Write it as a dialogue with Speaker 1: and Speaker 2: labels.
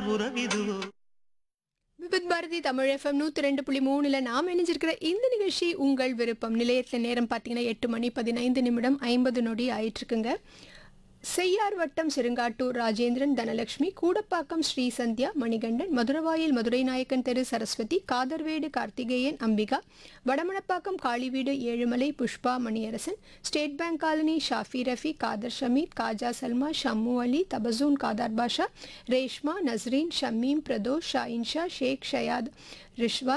Speaker 1: உறவிதுவோ
Speaker 2: விபத் பாரதி தமிழ் எஃப்எம் நூற்றி ரெண்டு புள்ளி மூணில் நாம் இணைஞ்சிருக்கிற இந்த நிகழ்ச்சி உங்கள் விருப்பம் நிலையத்தில் நேரம் பார்த்தீங்கன்னா எட்டு மணி பதினைந்து நிமிடம் ஐம்பது நொடி ஆயிட்டுருக்குங்க செய்யார் வட்டம் சிறுங்காட்டூர் ராஜேந்திரன் தனலட்சுமி கூடப்பாக்கம் ஸ்ரீ சந்தியா மணிகண்டன் மதுரவாயில் மதுரை நாயக்கன் தெரு Saraswathi Kadharvedu Karthikeyan Ambika Vadamanappakkam Kaliveedu Ezhumalai Pushpa Maniyarasan state bank colony Shafi Rafi Kadhar Shameed Khaja Salma Shammu Ali Tabassum Kadhar Basha Reshma Nasreen Shameem Pradosh Shahinsha Sheikh Shayad ரிஷ்வா